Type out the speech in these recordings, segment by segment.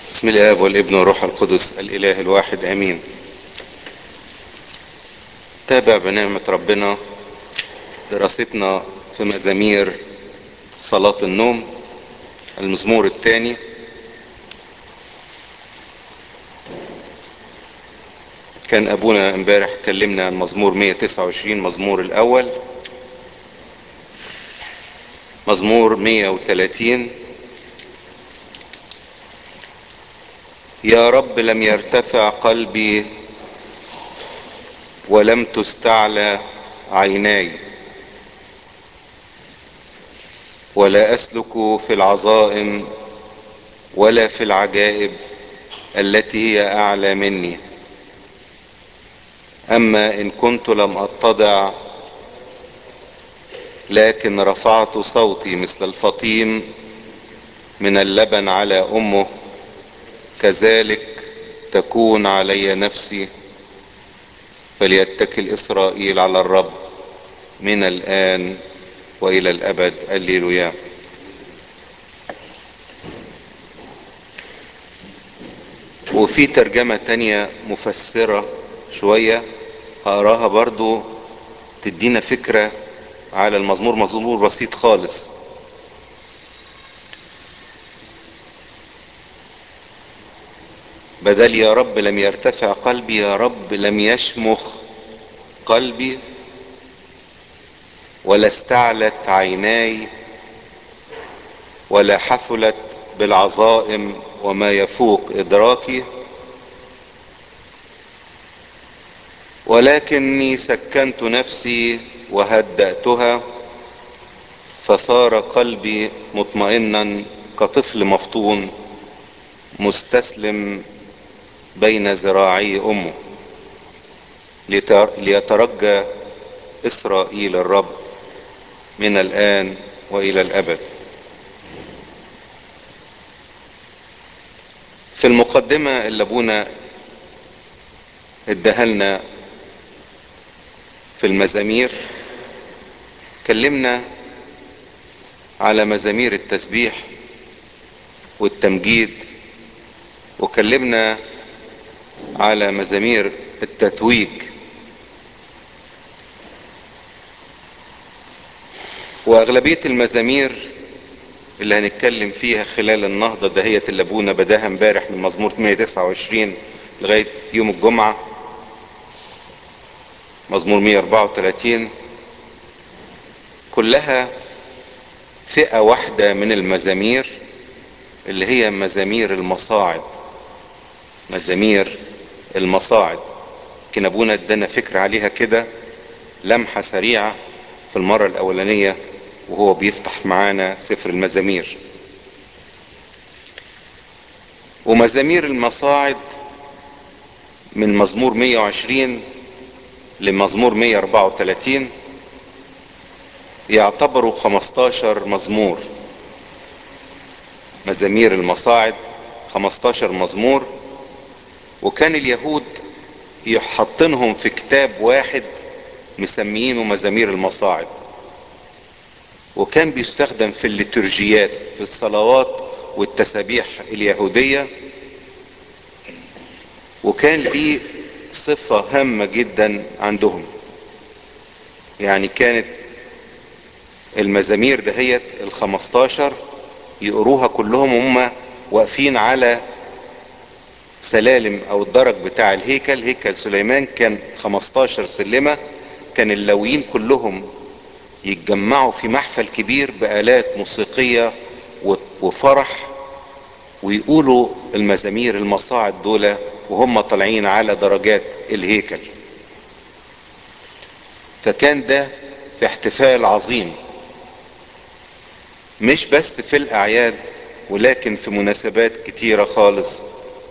بسم الاب والابن والروح القدس الاله الواحد امين تابع بنعمة ربنا دراستنا في مزامير صلاة النوم المزمور الثاني كان ابونا امبارح كلمنا عن مزمور 129 مزمور الاول مزمور 130 يا رب لم يرتفع قلبي ولم تستعلى عيناي ولا اسلك في العظائم ولا في العجائب التي هي اعلى مني اما ان كنت لم اتضع لكن رفعت صوتي مثل الفطيم من اللبن على امه كذلك تكون علي نفسي فليتكل اسرائيل على الرب من الان والى الابد الليلويا وفي ترجمة تانية مفسرة شوية هقراها برضو تدينا فكرة على المزمور مزمور بسيط خالص بدل يا رب لم يرتفع قلبي يا رب لم يشمخ قلبي ولا استعلت عيناي ولا حفلت بالعظائم وما يفوق ادراكي ولكني سكنت نفسي وهدأتها فصار قلبي مطمئنا كطفل مفطون مستسلم بين ذراعي امه ليترجى اسرائيل الرب من الان والى الابد في المقدمة اللي ابونا ادهلنا في المزامير كلمنا على مزامير التسبيح والتمجيد وكلمنا على مزامير التتويج واغلبية المزامير اللي هنتكلم فيها خلال النهضة دهية اللي ابونا بداها امبارح من مزمور 129 لغاية يوم الجمعة مزمور 134 كلها فئة واحدة من المزامير اللي هي مزامير المصاعد مزامير المصاعد كان ابونا ادانا فكرة عليها كده لمحة سريعة في المرة الاولانية وهو بيفتح معانا سفر المزامير ومزامير المصاعد من مزمور 120 لمزمور 134 يعتبروا 15 مزمور مزامير المصاعد 15 مزمور وكان اليهود يحطنهم في كتاب واحد مسميينه مزامير المصاعد وكان بيستخدم في الليتورجيات في الصلوات والتسابيح اليهودية وكان ليه صفة هامة جدا عندهم يعني كانت المزامير دهيت الخمستاشر يقروها كلهم هم واقفين على سلالم او الدرج بتاع الهيكل هيكل سليمان كان 15 سلمة كان اللويين كلهم يتجمعوا في محفل كبير بآلات موسيقية وفرح ويقولوا المزامير المصاعد دول وهم طالعين على درجات الهيكل فكان ده في احتفال عظيم مش بس في الأعياد ولكن في مناسبات كتيرة خالص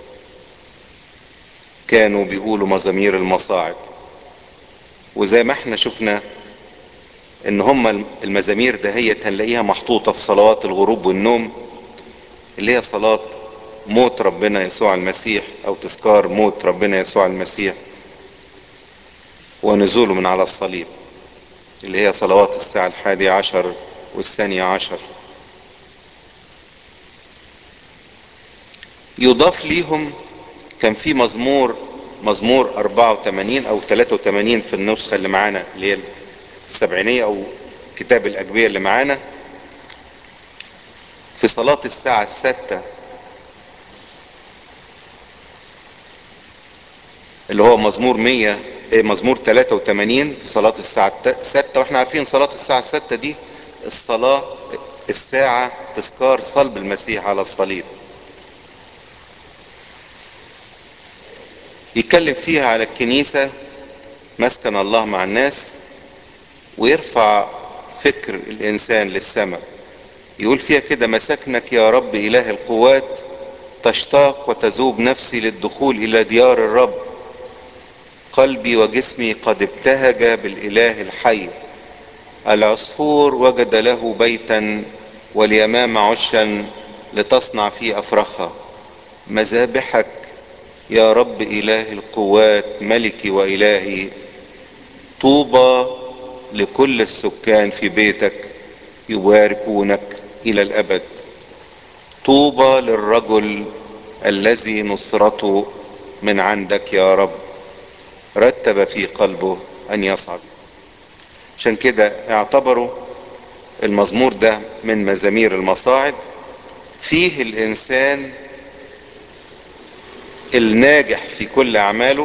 كانوا بيقولوا مزامير المصاعد وزي ما احنا شفنا ان هم المزامير دهيت هنلاقيها محطوطة في صلوات الغروب والنوم اللي هي صلاة موت ربنا يسوع المسيح او تذكار موت ربنا يسوع المسيح ونزوله من على الصليب اللي هي صلوات الساعة الحادية عشر والثانية عشر يضاف ليهم كان في مزمور مزمور 84 او 83 في النسخة اللي معانا اللي هي السبعينية او كتاب الاجبية اللي معانا في صلاة الساعة الستة اللي هو مزمور 100 إيه مزمور 83 في صلاة الساعة 6 واحنا عارفين صلاة الساعة 6 دي الصلاة الساعة تذكار صلب المسيح على الصليب يتكلم فيها على الكنيسة مسكن الله مع الناس ويرفع فكر الإنسان للسماء يقول فيها كده مساكنك يا رب إله القوات تشتاق وتذوب نفسي للدخول إلى ديار الرب قلبي وجسمي قد ابتهج بالإله الحي العصفور وجد له بيتا واليمام عشا لتصنع فيه أفرخها مذابحك يا رب إله القوات ملكي وإلهي طوبى لكل السكان في بيتك يباركونك إلى الأبد طوبى للرجل الذي نصرته من عندك يا رب رتب في قلبه أن يصعد عشان كده اعتبروا المزمور ده من مزامير المصاعد فيه الإنسان الناجح في كل أعماله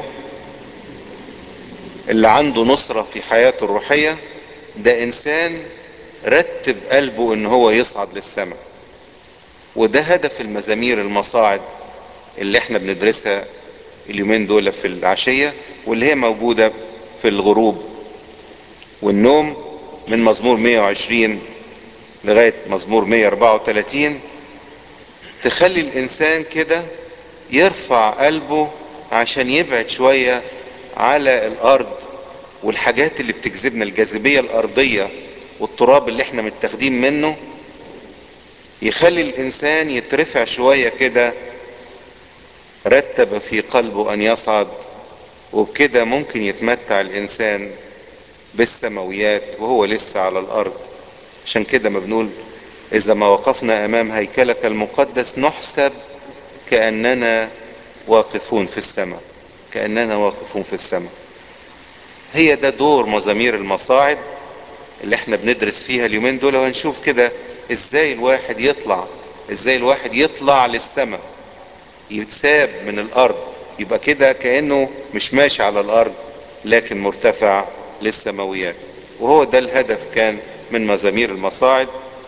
اللي عنده نصرة في حياته الروحية ده إنسان رتب قلبه إن هو يصعد للسماء وده هدف المزامير المصاعد اللي احنا بندرسها اليومين دول في العشية واللي هي موجودة في الغروب والنوم من مزمور 120 لغاية مزمور 134 تخلي الإنسان كده يرفع قلبه عشان يبعد شوية على الأرض والحاجات اللي بتجذبنا الجاذبية الأرضية والتراب اللي احنا متاخدين منه يخلي الإنسان يترفع شوية كده رتب في قلبه أن يصعد وبكده ممكن يتمتع الإنسان بالسماويات وهو لسه على الأرض عشان كده ما بنقول إذا ما وقفنا أمام هيكلك المقدس نحسب كأننا واقفون في السماء كأننا واقفون في السماء هي ده دور مزامير المصاعد اللي احنا بندرس فيها اليومين دول وهنشوف كده ازاي الواحد يطلع ازاي الواحد يطلع للسماء يتساب من الارض يبقى كده كأنه مش ماشي على الارض لكن مرتفع للسماويات وهو ده الهدف كان من مزامير المصاعد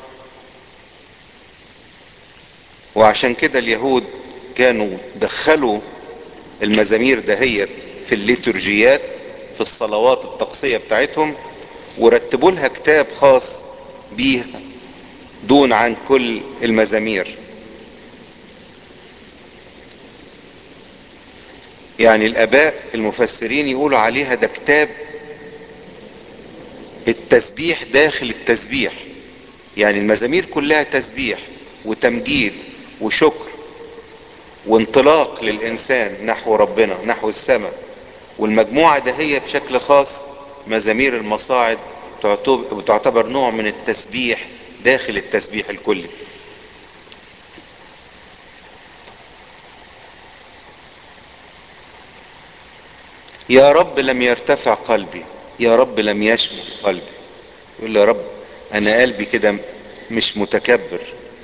وعشان كده اليهود كانوا دخلوا المزامير دهيت في الليتورجيات في الصلوات الطقسية بتاعتهم ورتبوا لها كتاب خاص بيها دون عن كل المزامير يعني الاباء المفسرين يقولوا عليها ده كتاب التسبيح داخل التسبيح يعني المزامير كلها تسبيح وتمجيد وشكر وانطلاق للإنسان نحو ربنا نحو السماء والمجموعة ده هي بشكل خاص مزامير المصاعد تعتبر نوع من التسبيح داخل التسبيح الكلي يا رب لم يرتفع قلبي يا رب لم يشمخ قلبي يقول له يا رب انا قلبي كده مش متكبر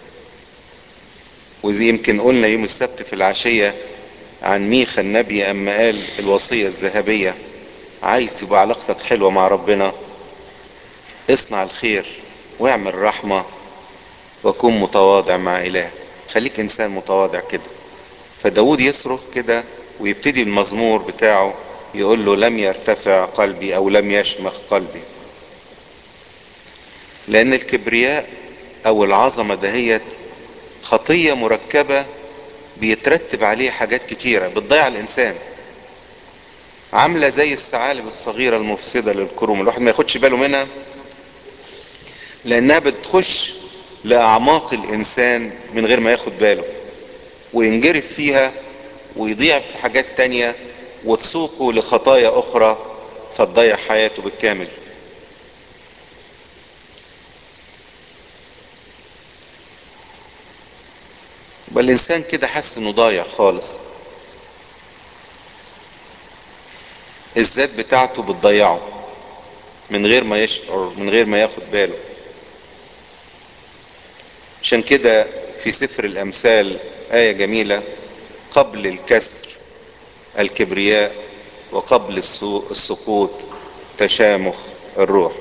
وزي يمكن قلنا يوم السبت في العشية عن ميخا النبي اما قال الوصية الذهبية عايز تبقى علاقتك حلوة مع ربنا اصنع الخير واعمل رحمة وكن متواضع مع إلهك خليك إنسان متواضع كده فداود يصرخ كده ويبتدي المزمور بتاعه يقول له لم يرتفع قلبي أو لم يشمخ قلبي لأن الكبرياء أو العظمة دهيت خطية مركبة بيترتب عليه حاجات كتيرة بتضيع الإنسان عاملة زي الثعالب الصغيرة المفسدة للكروم الواحد ما ياخدش باله منها لأنها بتخش لأعماق الإنسان من غير ما ياخد باله وينجرف فيها ويضيع في حاجات تانية وتسوقه لخطايا أخرى فتضيع حياته بالكامل يبقى الانسان كده حاسس انه ضايع خالص الذات بتاعته بتضيعه من غير ما يشعر من غير ما ياخد باله عشان كده في سفر الامثال آية جميلة قبل الكسر الكبرياء وقبل السقوط تشامخ الروح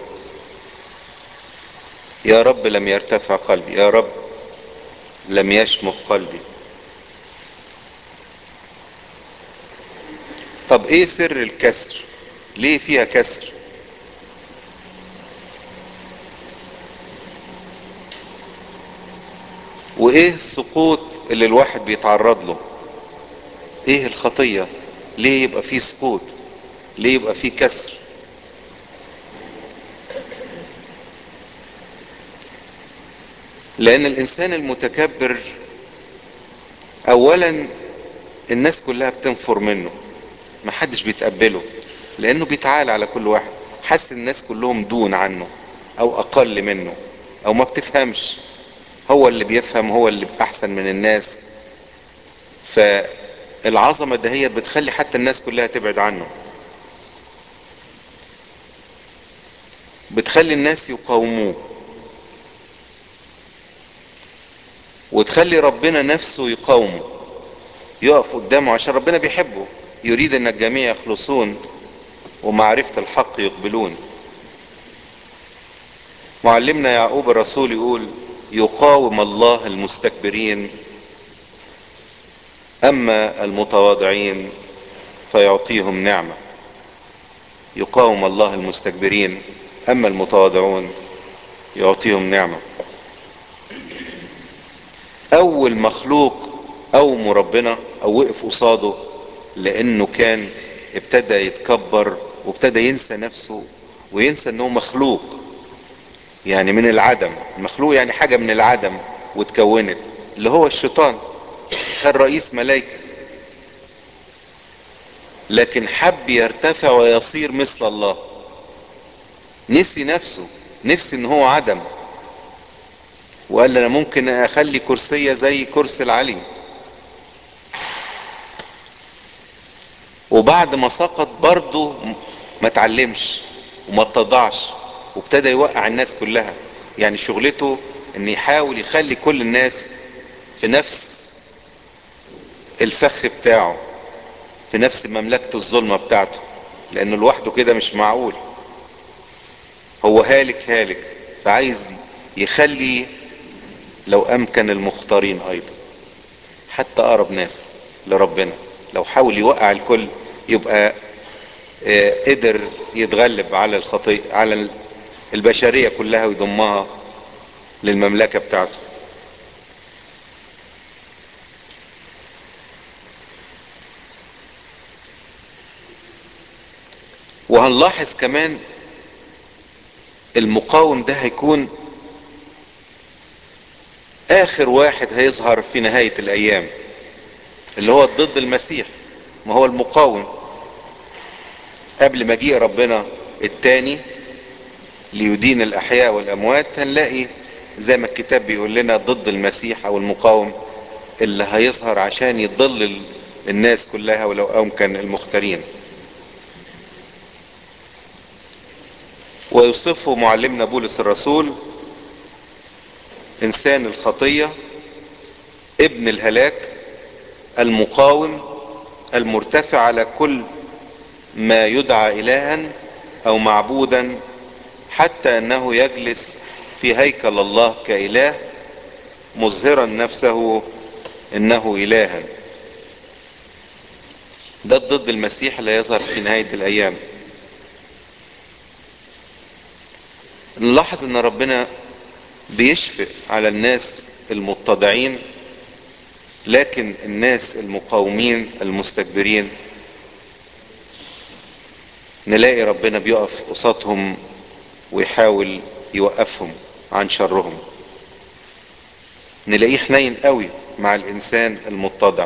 يا رب لم يرتفع قلبي يا رب لم يشمخ قلبي طب ايه سر الكسر ليه فيها كسر وايه السقوط اللي الواحد بيتعرض له ايه الخطية ليه يبقى فيه سقوط ليه يبقى فيه كسر لان الانسان المتكبر اولا الناس كلها بتنفر منه محدش بيتقبله لانه بيتعالى على كل واحد حس الناس كلهم دون عنه او اقل منه او ما بتفهمش هو اللي بيفهم هو اللي احسن من الناس فالعظمة دهيت بتخلي حتى الناس كلها تبعد عنه بتخلي الناس يقاوموه وتخلي ربنا نفسه يقاومه يقف قدامه عشان ربنا بيحبه يريد ان الجميع يخلصون ومعرفة الحق يقبلون معلمنا يعقوب الرسول يقول يقاوم الله المستكبرين اما المتواضعين فيعطيهم نعمة يقاوم الله المستكبرين اما المتواضعون يعطيهم نعمة اول مخلوق قومه ربنا او وقف قصاده لانه كان ابتدى يتكبر وابتدى ينسى نفسه وينسى انه مخلوق يعني من العدم مخلوق يعني حاجة من العدم وتكونت اللي هو الشيطان كان رئيس ملائكة لكن حب يرتفع ويصير مثل الله نسي نفسه نفسي ان هو عدم وقال انا ممكن اخلي كرسية زي كرسي العلي وبعد ما سقط برضه ما تعلمش وما اتضعش وابتدى يوقع الناس كلها يعني شغلته ان يحاول يخلي كل الناس في نفس الفخ بتاعه في نفس مملكة الظلمة بتاعته لانه لوحده كده مش معقول هو هالك هالك فعايز يخلي لو امكن المختارين ايضا حتى اقرب ناس لربنا لو حاول يوقع الكل يبقى قدر يتغلب على الخطيئة على البشرية كلها ويضمها للمملكة بتاعته وهنلاحظ كمان المقاوم ده هيكون اخر واحد هيظهر في نهاية الايام اللي هو ضد المسيح ما هو المقاوم قبل مجيء ربنا التاني ليدين الاحياء والاموات هنلاقي زي ما الكتاب بيقول لنا ضد المسيح او المقاوم اللي هيظهر عشان يضل الناس كلها ولو امكن المختارين ويوصفه معلمنا بولس الرسول انسان الخطية ابن الهلاك المقاوم المرتفع على كل ما يدعى الها او معبودا حتى انه يجلس في هيكل الله كاله مظهرا نفسه انه الها ده ضد المسيح اللي يظهر في نهاية الايام نلاحظ ان ربنا بيشفق على الناس المتضعين لكن الناس المقاومين المستكبرين نلاقي ربنا بيقف قصادهم ويحاول يوقفهم عن شرهم نلاقيه حنين قوي مع الانسان المتضع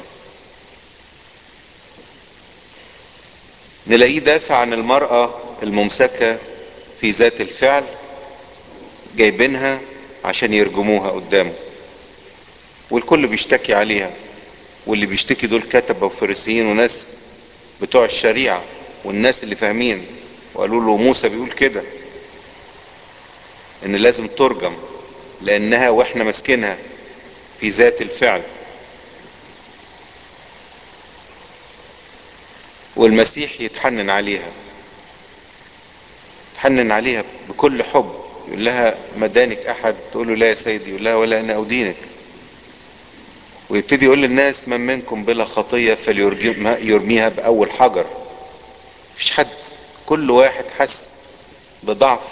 نلاقيه دافع عن المرأة الممسكة في ذات الفعل جايبينها عشان يرجموها قدامه والكل بيشتكي عليها واللي بيشتكي دول كتبة وفريسيين وناس بتوع الشريعة والناس اللي فاهمين وقالوا له موسى بيقول كده ان لازم ترجم لانها واحنا ماسكينها في ذات الفعل والمسيح يتحنن عليها يتحنن عليها بكل حب يقول لها مدانك احد تقول له لا يا سيدي يقول لها ولا انا ادينك ويبتدي يقول للناس من منكم بلا خطية فليرميها بأول حجر مفيش حد كل واحد حس بضعف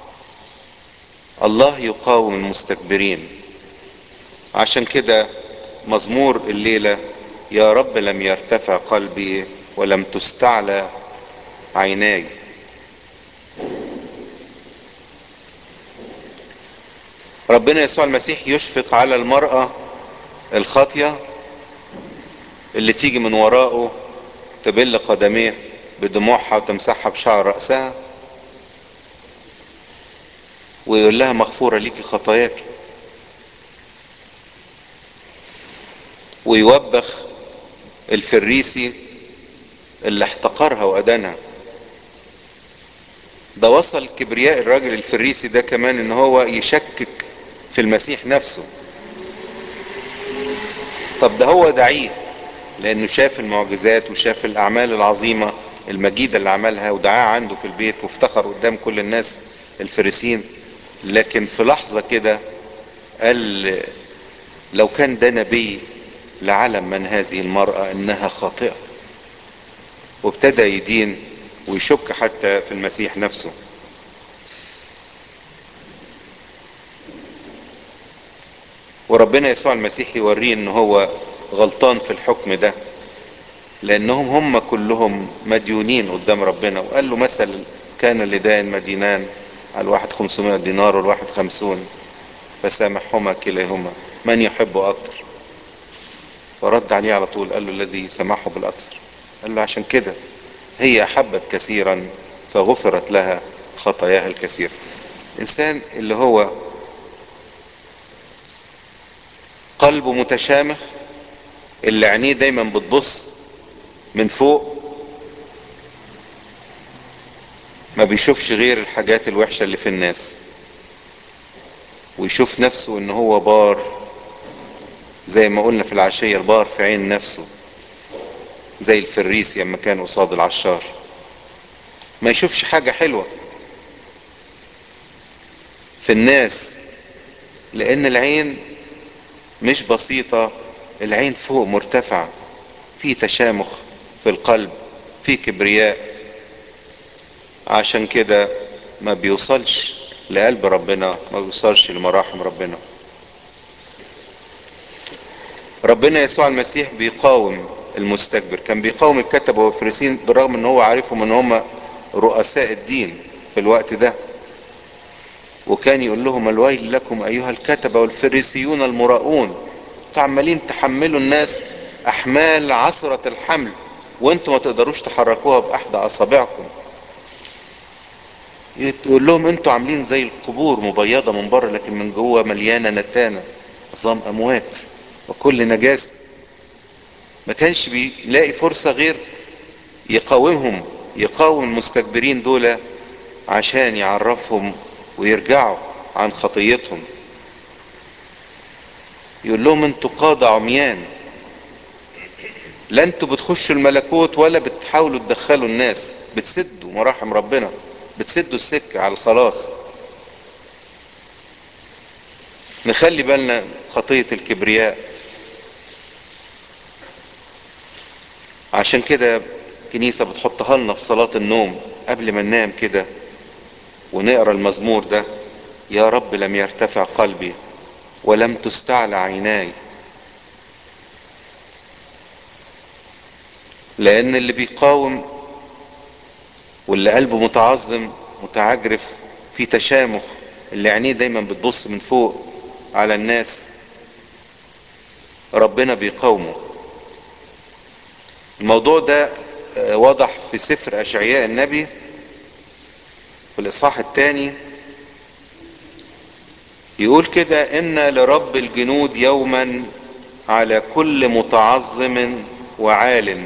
الله يقاوم المستكبرين عشان كده مزمور الليلة يا رب لم يرتفع قلبي ولم تستعلى عيناي ربنا يسوع المسيح يشفق على المرأة الخاطية اللي تيجي من وراءه تبل قدميه بدموعها وتمسحها بشعر رأسها ويقول لها مغفورة ليكي خطاياك ويوبخ الفريسي اللي احتقرها وأدانها ده وصل كبرياء الراجل الفريسي ده كمان ان هو يشكك في المسيح نفسه طب ده هو دعيه لانه شاف المعجزات وشاف الاعمال العظيمة المجيدة اللي عملها ودعاه عنده في البيت وافتخر قدام كل الناس الفريسين لكن في لحظة كده قال لو كان ده نبي لعلم من هذه المرأة انها خاطئة وابتدى يدين ويشك حتى في المسيح نفسه وربنا يسوع المسيح يوريه ان هو غلطان في الحكم ده لانهم هم كلهم مديونين قدام ربنا وقال له مثل كان لدان مدينان على الواحد 500 دينار والواحد خمسون فسامحهما كليهما من يحب اكتر ورد عليه على طول قال له الذي سمحه بالاكثر قال له عشان كده هي احبت كثيرا فغفرت لها خطاياها الكثير انسان اللي هو قلبه متشامخ اللي عينيه دايما بتبص من فوق ما بيشوفش غير الحاجات الوحشة اللي في الناس ويشوف نفسه ان هو بار زي ما قلنا في العشية البار في عين نفسه زي الفريس لما كان قصاد العشار ما يشوفش حاجة حلوة في الناس لان العين مش بسيطة العين فوق مرتفعة في تشامخ في القلب في كبرياء عشان كده ما بيوصلش لقلب ربنا ما بيوصلش لمراحم ربنا ربنا يسوع المسيح بيقاوم المستكبر كان بيقاوم الكتبة والفريسين بالرغم ان هو عارفهم ان هم رؤساء الدين في الوقت ده وكان يقول لهم الويل لكم ايها الكتبة والفريسيون المراؤون انتوا عمالين تحملوا الناس احمال عصرة الحمل وانتوا ما تقدروش تحركوها باحدى اصابعكم يقول لهم انتوا عاملين زي القبور مبيضة من بره لكن من جوه مليانة نتانة عظام اموات وكل نجاسة ما كانش بيلاقي فرصة غير يقاومهم يقاوم المستكبرين دول عشان يعرفهم ويرجعوا عن خطيتهم يقول لهم انتوا قادة عميان لا انتوا بتخشوا الملكوت ولا بتحاولوا تدخلوا الناس بتسدوا مراحم ربنا بتسدوا السكة على الخلاص نخلي بالنا خطية الكبرياء عشان كده كنيسة بتحطها لنا في صلاة النوم قبل ما ننام كده ونقرا المزمور ده يا رب لم يرتفع قلبي ولم تستعلى عيناي لان اللي بيقاوم واللي قلبه متعظم متعجرف في تشامخ اللي عينيه دايما بتبص من فوق على الناس ربنا بيقاومه الموضوع ده واضح في سفر اشعياء النبي في الاصحاح الثاني يقول كده ان لرب الجنود يوما على كل متعظم وعال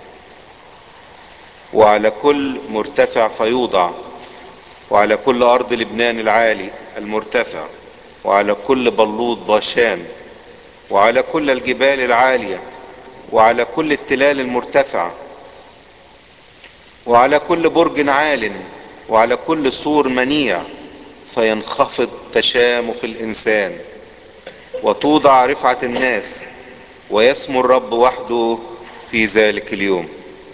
وعلى كل مرتفع فيوضع وعلى كل ارض لبنان العالي المرتفع وعلى كل بلوط باشان وعلى كل الجبال العاليه وعلى كل التلال المرتفعه وعلى كل برج عال وعلى كل سور منيع فينخفض تشامخ الانسان وتوضع رفعه الناس ويسمو الرب وحده في ذلك اليوم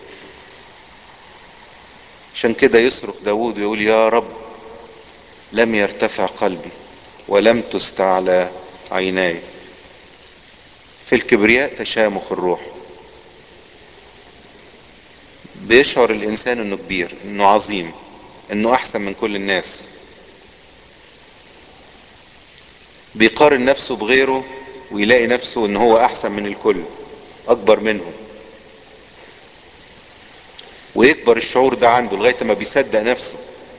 عشان كده يصرخ داود ويقول يا رب لم يرتفع قلبي ولم تستعلى عيناي في الكبرياء تشامخ الروح بيشعر الانسان انه كبير انه عظيم انه احسن من كل الناس بيقارن نفسه بغيره ويلاقي نفسه ان هو احسن من الكل اكبر منهم ويكبر الشعور ده عنده لغايه ما بيصدق نفسه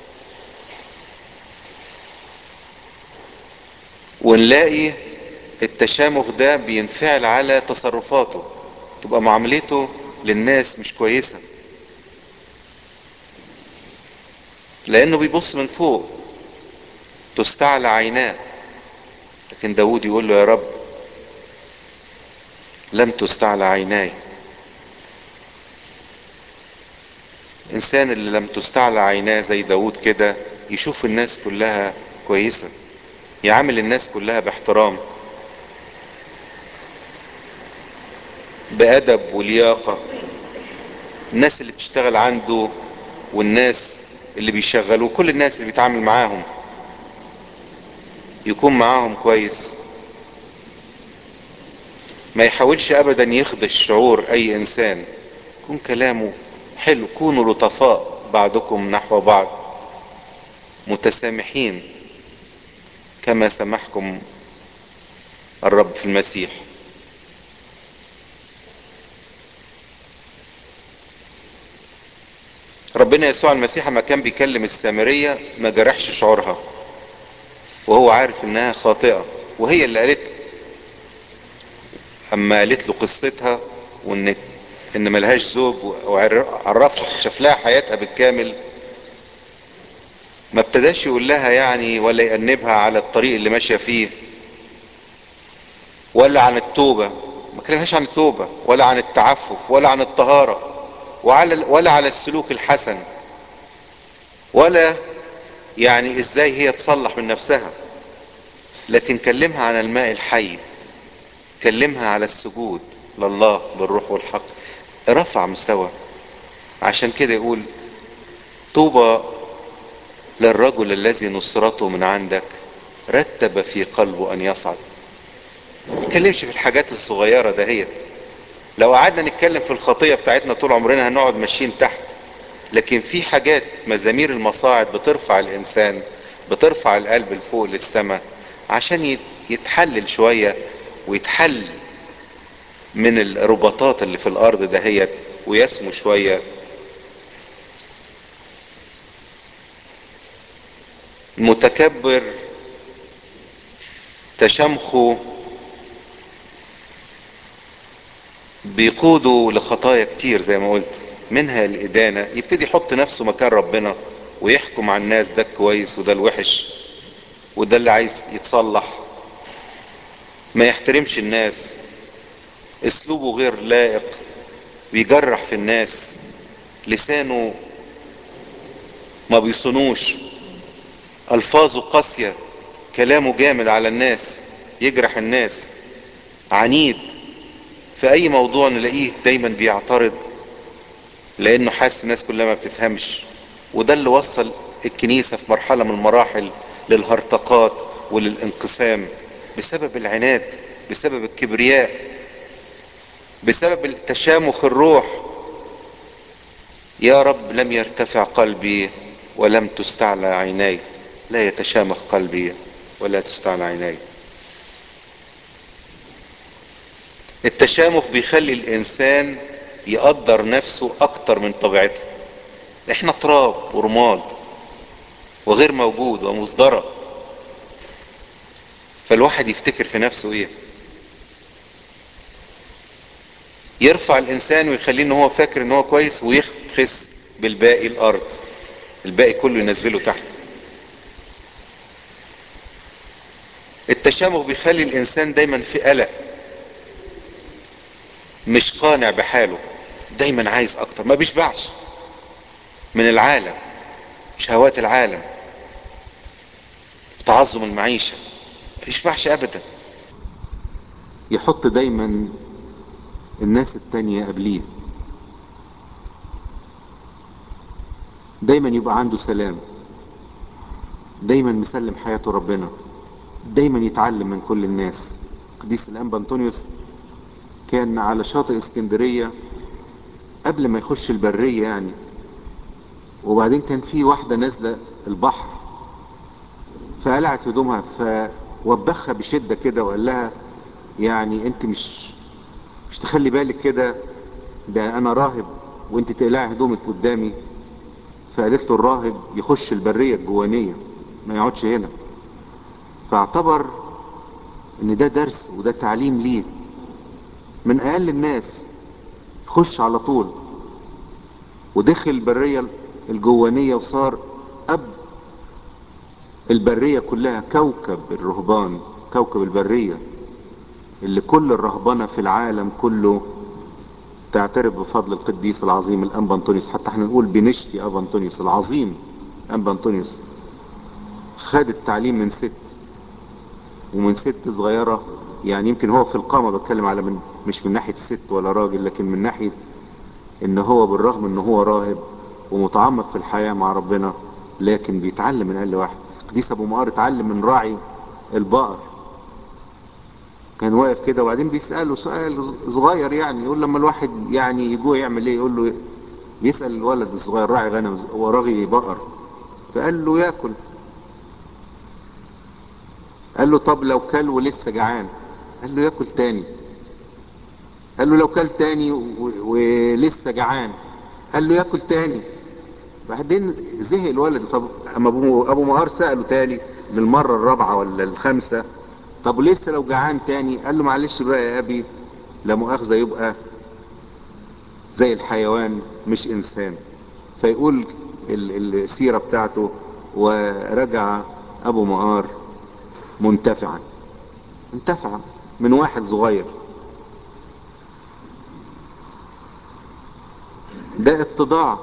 ونلاقي التشامخ ده بينفعل على تصرفاته تبقى معاملته للناس مش كويسه لانه بيبص من فوق تستعلى عيناه لكن داود يقول له يا رب لم تستعلى عيناي الانسان اللي لم تستعلى عيناه زي داود كده يشوف الناس كلها كويسة يعامل الناس كلها باحترام بأدب ولياقة الناس اللي بتشتغل عنده والناس اللي بيشغلوه كل الناس اللي بيتعامل معاهم يكون معاهم كويس ما يحاولش ابدا يخدش شعور اي انسان يكون كلامه حلو كونوا لطفاء بعضكم نحو بعض متسامحين كما سمحكم الرب في المسيح ربنا يسوع المسيح ما كان بيكلم السامرية ما جرحش شعورها وهو عارف انها خاطئة وهي اللي قالت اما قالت له قصتها وان ان ملهاش زوج وعرفها شاف لها حياتها بالكامل ما ابتداش يقول لها يعني ولا يأنبها على الطريق اللي ماشية فيه ولا عن التوبة ما كلمهاش عن التوبة ولا عن التعفف ولا عن الطهارة وعلى ولا على السلوك الحسن ولا يعني ازاي هي تصلح من نفسها لكن كلمها عن الماء الحي كلمها على السجود لله بالروح والحق رفع مستوى عشان كده يقول طوبى للرجل الذي نصرته من عندك رتب في قلبه ان يصعد ما نتكلمش في الحاجات الصغيره دهيت لو قعدنا نتكلم في الخطيه بتاعتنا طول عمرنا هنقعد ماشيين تحت لكن في حاجات مزامير المصاعد بترفع الانسان بترفع القلب لفوق للسماء عشان يتحلل شويه ويتحل من الرباطات اللي في الارض دهيت ويسمو شويه المتكبر تشمخه بيقوده لخطايا كتير زي ما قلت منها الإدانة يبتدي يحط نفسه مكان ربنا ويحكم على الناس ده الكويس وده الوحش وده اللي عايز يتصلح ما يحترمش الناس اسلوبه غير لائق بيجرح في الناس لسانه ما بيصنوش الفاظه قاسية كلامه جامد على الناس يجرح الناس عنيد في اي موضوع نلاقيه دايما بيعترض لانه حاسس الناس كلها ما بتفهمش وده اللي وصل الكنيسة في مرحلة من المراحل للهرطقات وللانقسام بسبب العناد بسبب الكبرياء بسبب التشامخ الروح يا رب لم يرتفع قلبي ولم تستعلى عيناي لا يتشامخ قلبي ولا تستعلى عيناي التشامخ بيخلي الانسان يقدر نفسه اكتر من طبيعته احنا تراب ورماد وغير موجود ومصدرة فالواحد يفتكر في نفسه ايه يرفع الانسان ويخليه ان هو فاكر ان هو كويس ويخس بالباقي الارض الباقي كله ينزله تحت التشابه بيخلي الانسان دايما في قلق مش قانع بحاله دايما عايز اكتر ما بيشبعش من العالم شهوات العالم تعظم المعيشة ما يشبعش ابدا يحط دايما الناس التانية قبليه دايما يبقى عنده سلام دايما مسلم حياته ربنا دايما يتعلم من كل الناس قديس الانبا انطونيوس كان على شاطئ اسكندرية قبل ما يخش البرية يعني وبعدين كان في واحدة نازلة البحر فقلعت هدومها فوبخها بشدة كده وقال لها يعني انت مش مش تخلي بالك كده ده انا راهب وانت تقلعي هدومك قدامي فقالت له الراهب يخش البرية الجوانية ما يقعدش هنا فاعتبر ان ده درس وده تعليم ليه من اقل الناس خش على طول ودخل البرية الجوانية وصار اب البرية كلها كوكب الرهبان كوكب البرية اللي كل الرهبنة في العالم كله تعترف بفضل القديس العظيم الانبا انطونيوس حتى احنا نقول بنشتي ابا انطونيوس العظيم انبا انطونيوس خد التعليم من ست ومن ست صغيرة يعني يمكن هو في القامة بتكلم على من مش من ناحية ست ولا راجل لكن من ناحية ان هو بالرغم ان هو راهب ومتعمق في الحياة مع ربنا لكن بيتعلم من اقل واحد قديس ابو مقار اتعلم من راعي البقر كان واقف كده وبعدين بيسأله سؤال صغير يعني يقول لما الواحد يعني يجوع يعمل ايه يقول له يسأل الولد الصغير راعي غنم وراغي بقر فقال له ياكل قال له طب لو كل ولسه جعان قال له ياكل تاني قال له لو كل تاني ولسه جعان قال له ياكل تاني بعدين زهق الولد فاما ابو ابو مهار ساله تاني للمره الرابعه ولا الخامسه طب لسه لو جعان تاني قال له معلش بقى يا ابي لا مؤاخذه يبقى زي الحيوان مش انسان فيقول السيره بتاعته ورجع ابو مهار منتفعا انتفع من واحد صغير ده اتضاع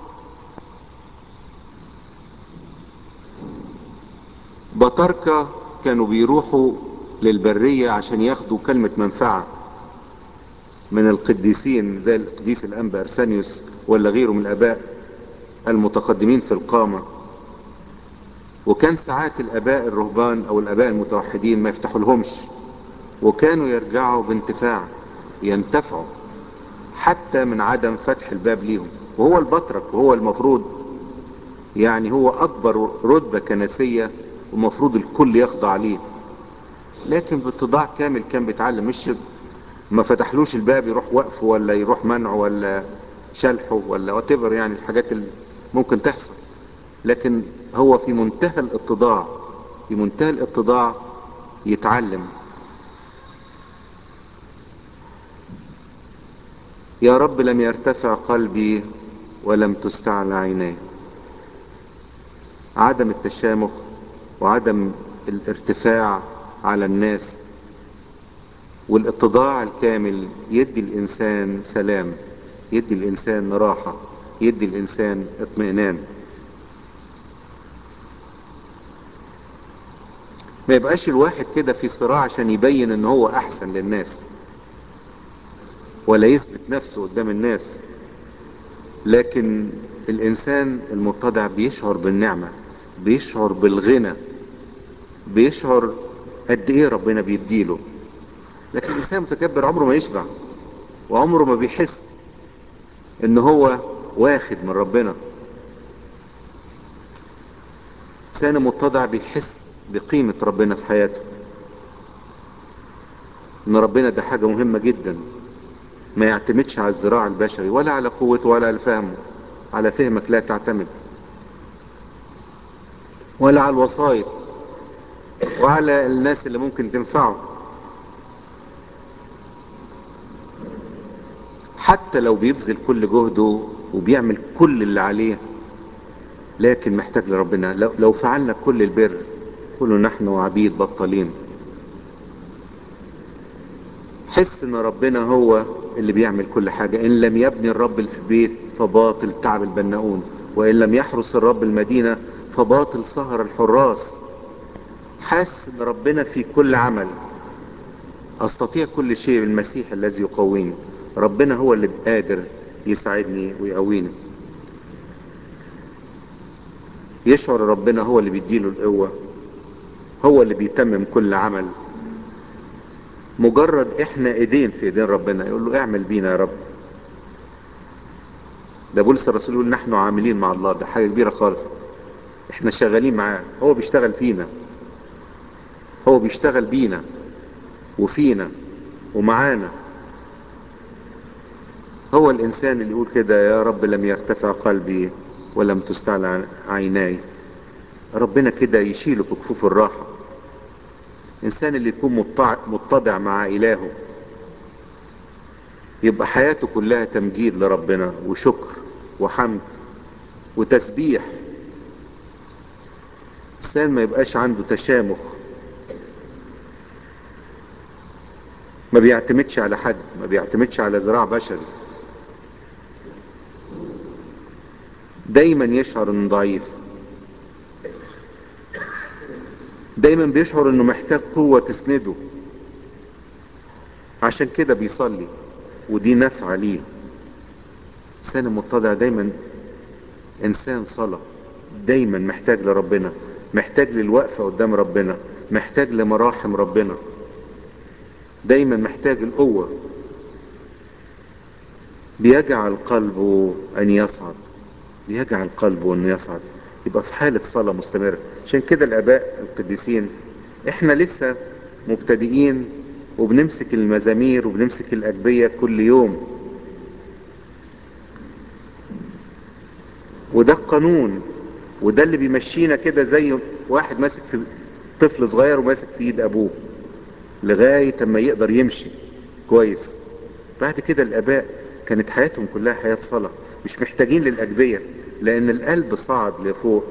بطاركة كانوا بيروحوا للبرية عشان ياخدوا كلمة منفعة من القديسين زي القديس الأنبا أرسانيوس ولا غيره من الآباء المتقدمين في القامة وكان ساعات الآباء الرهبان أو الآباء المتوحدين ما يفتحوا لهمش وكانوا يرجعوا بانتفاع ينتفعوا حتى من عدم فتح الباب ليهم وهو البطرك وهو المفروض يعني هو أكبر رتبة كنسية ومفروض الكل يخضع ليه لكن باتضاع كامل كان بيتعلم مش ما فتحلوش الباب يروح وقفه ولا يروح منعه ولا شلحه ولا واتيفر يعني الحاجات اللي ممكن تحصل لكن هو في منتهى الاتضاع في منتهى الاتضاع يتعلم يا رب لم يرتفع قلبي ولم تستعلى عيناي عدم التشامخ وعدم الارتفاع على الناس والاتضاع الكامل يدي الانسان سلام يدي الانسان راحة يدي الانسان اطمئنان ما يبقاش الواحد كده في صراع عشان يبين ان هو احسن للناس ولا يثبت نفسه قدام الناس لكن الانسان المتضع بيشعر بالنعمة بيشعر بالغنى بيشعر قد ايه ربنا بيديله لكن الانسان المتكبر عمره ما يشبع وعمره ما بيحس ان هو واخد من ربنا الانسان المتضع بيحس بقيمة ربنا في حياته ان ربنا ده حاجة مهمة جدا ما يعتمدش على الزراع البشري ولا على قوته ولا على فهمه على فهمك لا تعتمد ولا على الوسائط وعلى الناس اللي ممكن تنفعه حتى لو بيبذل كل جهده وبيعمل كل اللي عليه لكن محتاج لربنا لو, لو فعلنا كل البر قولوا نحن عبيد بطالين حس ان ربنا هو اللي بيعمل كل حاجة ان لم يبني الرب البيت فباطل تعب البناؤون وان لم يحرس الرب المدينة فباطل سهر الحراس حاسس ان ربنا في كل عمل استطيع كل شيء بالمسيح الذي يقويني ربنا هو اللي قادر يساعدني ويقويني يشعر ربنا هو اللي بيديله القوة هو اللي بيتمم كل عمل مجرد احنا ايدين في ايدين ربنا يقول له اعمل بينا يا رب ده بولس الرسول يقول نحن عاملين مع الله ده حاجة كبيرة خالص احنا شغالين معاه هو بيشتغل فينا هو بيشتغل بينا وفينا ومعانا هو الانسان اللي يقول كده يا رب لم يرتفع قلبي ولم تستعلى عيناي ربنا كده يشيله في كفوف الراحة انسان اللي يكون متضع, متضع مع الهه يبقى حياته كلها تمجيد لربنا وشكر وحمد وتسبيح انسان ما يبقاش عنده تشامخ ما بيعتمدش على حد ما بيعتمدش على ذراع بشري دايما يشعر انه ضعيف دايما بيشعر انه محتاج قوة تسنده عشان كده بيصلي ودي نفعة ليه انسان المتضع دايما انسان صلاة دايما محتاج لربنا محتاج للوقفة قدام ربنا محتاج لمراحم ربنا دايما محتاج القوة بيجعل قلبه ان يصعد بيجعل قلبه ان يصعد يبقى في حالة صلاة مستمرة عشان كده الاباء القديسين احنا لسه مبتدئين وبنمسك المزامير وبنمسك الاجبية كل يوم وده القانون وده اللي بيمشينا كده زي واحد ماسك في طفل صغير وماسك في ايد ابوه لغاية اما يقدر يمشي كويس بعد كده الاباء كانت حياتهم كلها حياة صلاة مش محتاجين للاجبية لان القلب صعد لفوق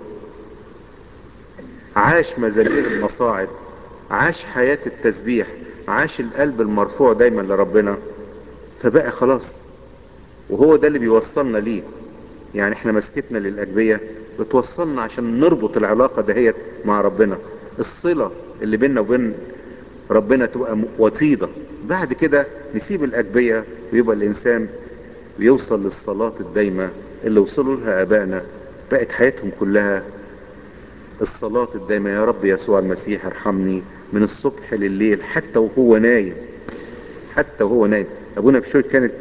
عاش مزامير المصاعد عاش حياة التسبيح عاش القلب المرفوع دايما لربنا فبقى خلاص وهو ده اللي بيوصلنا ليه يعني احنا مسكتنا للأجبية بتوصلنا عشان نربط العلاقة دهيت مع ربنا الصلة اللي بيننا وبين ربنا تبقى وطيدة بعد كده نسيب الأجبية ويبقى الإنسان بيوصل للصلاة الدايمة اللي وصلوا لها آبائنا بقت حياتهم كلها الصلاة الدايمة يا رب يسوع المسيح ارحمني من الصبح لليل حتى وهو نايم حتى وهو نايم أبونا بشوي كانت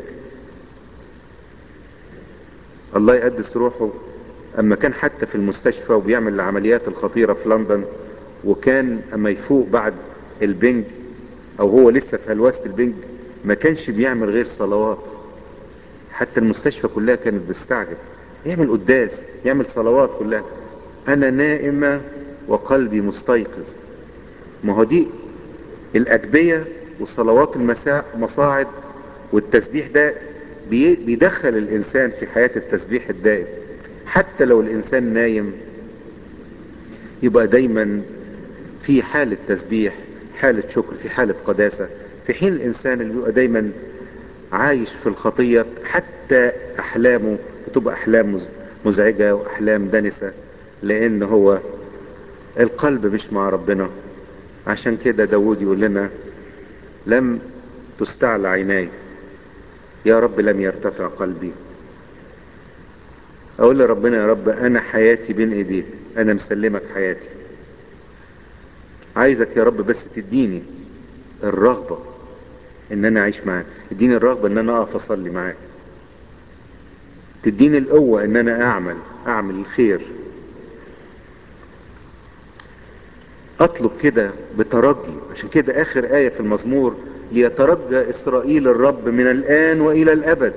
الله يقدس روحه اما كان حتى في المستشفى وبيعمل العمليات الخطيرة في لندن وكان اما يفوق بعد البنج او هو لسه في هلوسة البنج ما كانش بيعمل غير صلوات حتى المستشفى كلها كانت بتستعجب يعمل قداس يعمل صلوات كلها انا نائمة وقلبي مستيقظ ما هو دي الاجبية وصلوات المساء مصاعد والتسبيح ده بيدخل الانسان في حياة التسبيح الدائم حتى لو الانسان نايم يبقى دايما في حالة تسبيح حالة شكر في حالة قداسة في حين الانسان اللي بيبقى دايما عايش في الخطية حتى احلامه بتبقى احلام مزعجة واحلام دنسة لان هو القلب مش مع ربنا عشان كده داود يقول لنا لم تستعلى عيناي يا رب لم يرتفع قلبي اقول لربنا يا رب انا حياتي بين ايديك انا مسلمك حياتي عايزك يا رب بس تديني الرغبة ان انا اعيش معاك تديني الرغبة ان انا اقف اصلي معاك تديني القوة ان انا اعمل اعمل الخير اطلب كده بترجي عشان كده اخر آية في المزمور ليترجى اسرائيل الرب من الان والى الابد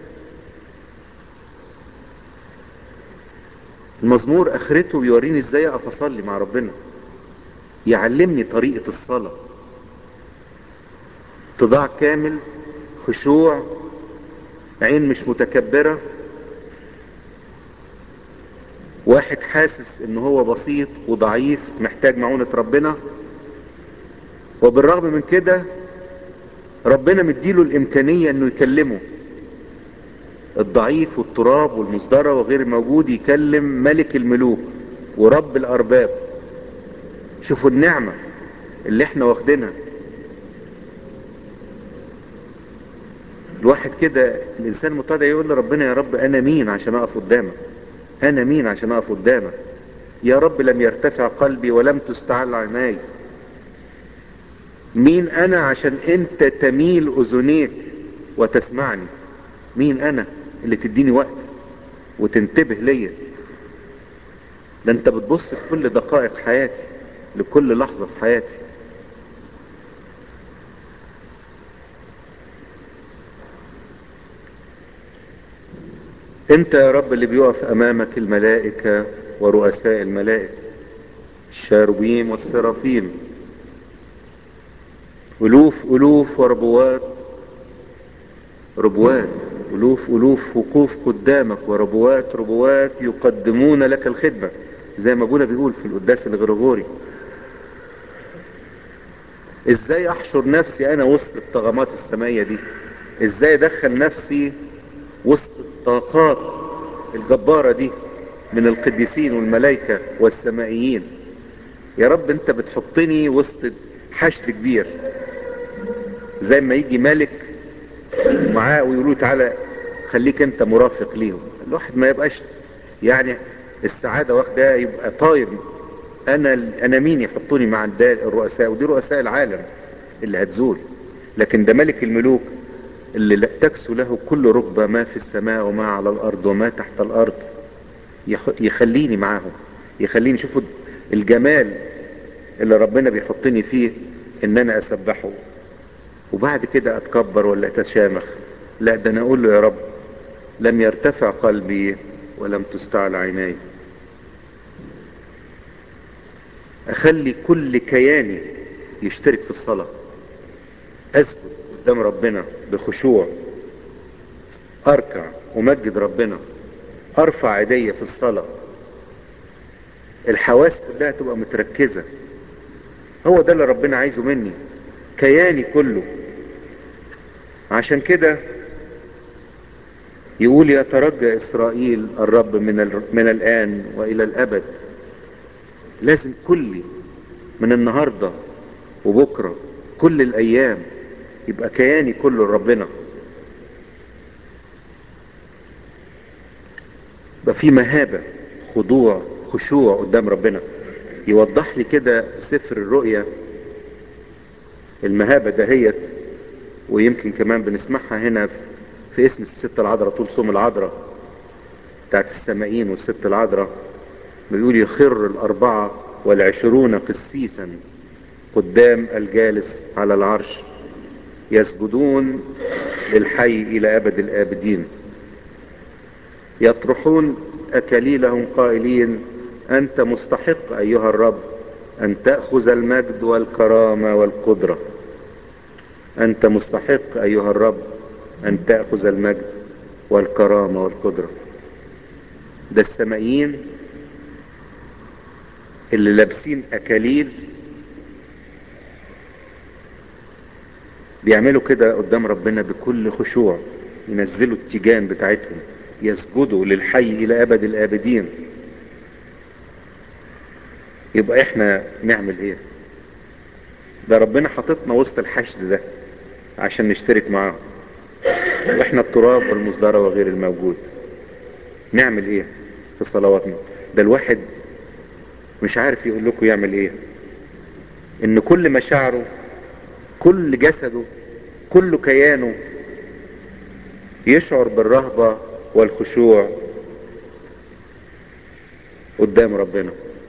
المزمور اخرته بيوريني ازاي اقف اصلي مع ربنا يعلمني طريقة الصلاة اتضاع كامل خشوع عين مش متكبرة واحد حاسس ان هو بسيط وضعيف محتاج معونة ربنا وبالرغم من كده ربنا مديله الامكانية انه يكلمه الضعيف والتراب والمصدرة وغير الموجود يكلم ملك الملوك ورب الارباب شوفوا النعمة اللي احنا واخدينها الواحد كده الانسان المتضع يقول لربنا يا رب انا مين عشان اقف قدامك انا مين عشان اقف قدامك يا رب لم يرتفع قلبي ولم تستعل عيناي مين انا عشان انت تميل اذنيك وتسمعني مين انا اللي تديني وقت وتنتبه ليا ده انت بتبص في كل دقائق حياتي لكل لحظة في حياتي انت يا رب اللي بيقف امامك الملائكة ورؤساء الملائكة الشاروبيم والسرافيم الوف الوف وربوات ربوات الوف الوف وقوف قدامك وربوات ربوات يقدمون لك الخدمة زي ما ابونا بيقول في القداس الغرغوري ازاي احشر نفسي انا وسط الطغمات السمائية دي ازاي ادخل نفسي وسط الطاقات الجبارة دي من القديسين والملائكة والسمائيين يا رب انت بتحطني وسط حشد كبير زي ما يجي ملك معاه ويقولوا تعالى خليك انت مرافق ليهم الواحد ما يبقاش يعني السعادة واخدة يبقى طاير انا انا مين يحطوني مع الرؤساء ودي رؤساء العالم اللي هتزول لكن ده ملك الملوك اللي لا تكسو له كل ركبة ما في السماء وما على الارض وما تحت الارض يخليني معاهم يخليني شوفوا الجمال اللي ربنا بيحطني فيه ان انا اسبحه وبعد كده اتكبر ولا اتشامخ لا ده انا اقول له يا رب لم يرتفع قلبي ولم تستعل عيناي اخلي كل كياني يشترك في الصلاة اسجد قدام ربنا بخشوع اركع ومجد ربنا ارفع ايديا في الصلاة الحواس كلها تبقى متركزة هو ده اللي ربنا عايزه مني كياني كله عشان كده يقول يترجى اسرائيل الرب من ال... من الان والى الابد لازم كلي من النهارده وبكره كل الايام يبقى كياني كله لربنا يبقى في مهابه خضوع خشوع قدام ربنا يوضح لي كده سفر الرؤيا المهابه دهيت ويمكن كمان بنسمعها هنا في اسم الست العذراء طول صوم العذراء بتاعت السمائين والست العذراء بيقول يخر الأربعة والعشرون قسيسا قدام الجالس على العرش يسجدون للحي إلى أبد الآبدين يطرحون أكاليلهم قائلين أنت مستحق أيها الرب أن تأخذ المجد والكرامة والقدرة أنت مستحق أيها الرب أن تأخذ المجد والكرامة والقدرة ده السمائيين اللي لابسين أكاليل بيعملوا كده قدام ربنا بكل خشوع ينزلوا التيجان بتاعتهم يسجدوا للحي إلى أبد الآبدين يبقى احنا نعمل ايه ده ربنا حاططنا وسط الحشد ده عشان نشترك معاه واحنا التراب والمصدرة وغير الموجود نعمل ايه في صلواتنا ده الواحد مش عارف يقول لكم يعمل ايه ان كل مشاعره كل جسده كل كيانه يشعر بالرهبة والخشوع قدام ربنا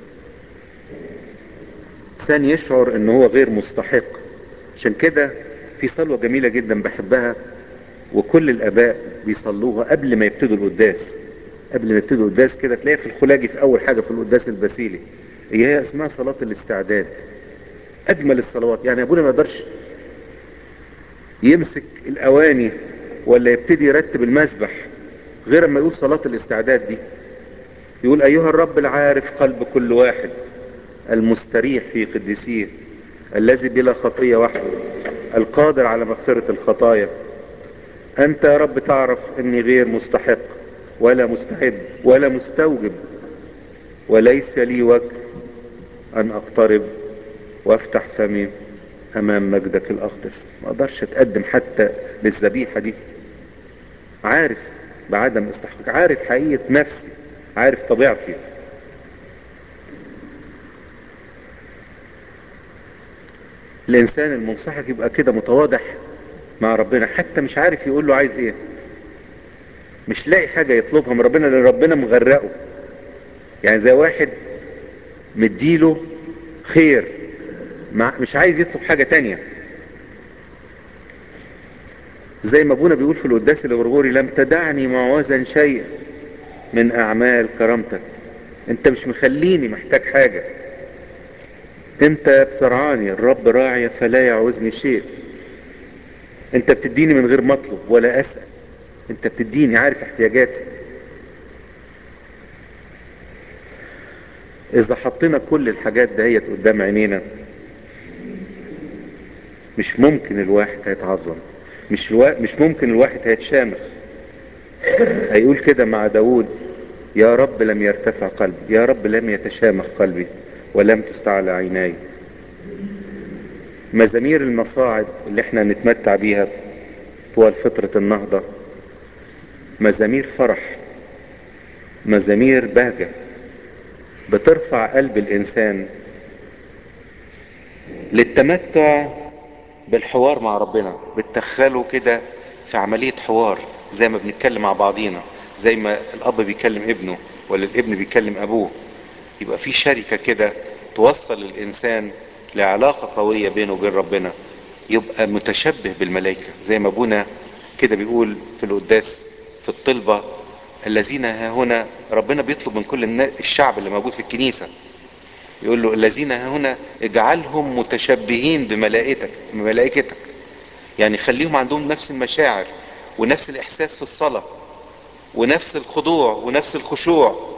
انسان يشعر ان هو غير مستحق عشان كده في صلوة جميلة جدا بحبها وكل الاباء بيصلوها قبل ما يبتدوا القداس قبل ما يبتدوا القداس كده تلاقيها في الخلاجي في اول حاجة في القداس البسيلي هي اسمها صلاة الاستعداد اجمل الصلوات يعني ابونا ما يقدرش يمسك الاواني ولا يبتدي يرتب المسبح غير ما يقول صلاة الاستعداد دي يقول ايها الرب العارف قلب كل واحد المستريح في قدسيه الذي بلا خطية وحده القادر على مغفرة الخطايا انت يا رب تعرف اني غير مستحق ولا مستعد ولا مستوجب وليس لي وجه ان اقترب وافتح فمي امام مجدك الاقدس ما اقدرش اتقدم حتى للذبيحة دي عارف بعدم استحقاق عارف حقيقة نفسي عارف طبيعتي الانسان المنسحق يبقى كده متواضع مع ربنا حتى مش عارف يقول له عايز ايه مش لاقي حاجة يطلبها من ربنا لان ربنا مغرقه يعني زي واحد مديله خير مع مش عايز يطلب حاجة تانية زي ما ابونا بيقول في القداس الغرغوري لم تدعني معوزا شيء من اعمال كرامتك انت مش مخليني محتاج حاجة انت بترعاني الرب راعي فلا يعوزني شيء انت بتديني من غير مطلب ولا اسأل انت بتديني عارف احتياجاتي اذا حطينا كل الحاجات دهيت قدام عينينا مش ممكن الواحد هيتعظم مش الوا... مش ممكن الواحد هيتشامخ هيقول كده مع داود يا رب لم يرتفع قلبي يا رب لم يتشامخ قلبي ولم تستعلى عيناي مزامير المصاعد اللي احنا نتمتع بيها طوال فترة النهضة مزامير فرح مزامير بهجة بترفع قلب الانسان للتمتع بالحوار مع ربنا بتدخله كده في عملية حوار زي ما بنتكلم مع بعضينا زي ما الاب بيكلم ابنه ولا الابن بيكلم ابوه يبقى في شركة كده توصل الانسان لعلاقة قوية بينه وبين ربنا يبقى متشبه بالملائكة زي ما ابونا كده بيقول في القداس في الطلبة الذين ها هنا ربنا بيطلب من كل الشعب اللي موجود في الكنيسة يقول له الذين ها هنا اجعلهم متشبهين بملائكتك بملائكتك يعني خليهم عندهم نفس المشاعر ونفس الاحساس في الصلاة ونفس الخضوع ونفس الخشوع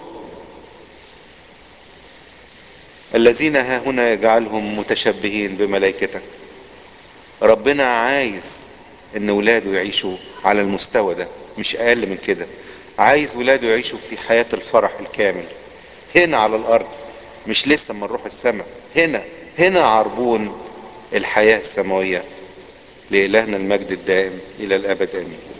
الذين ها هنا يجعلهم متشبهين بملائكتك ربنا عايز ان ولاده يعيشوا على المستوى ده مش اقل من كده عايز ولاده يعيشوا في حياة الفرح الكامل هنا على الارض مش لسه اما نروح السماء هنا هنا عربون الحياة السماوية لإلهنا المجد الدائم إلى الأبد آمين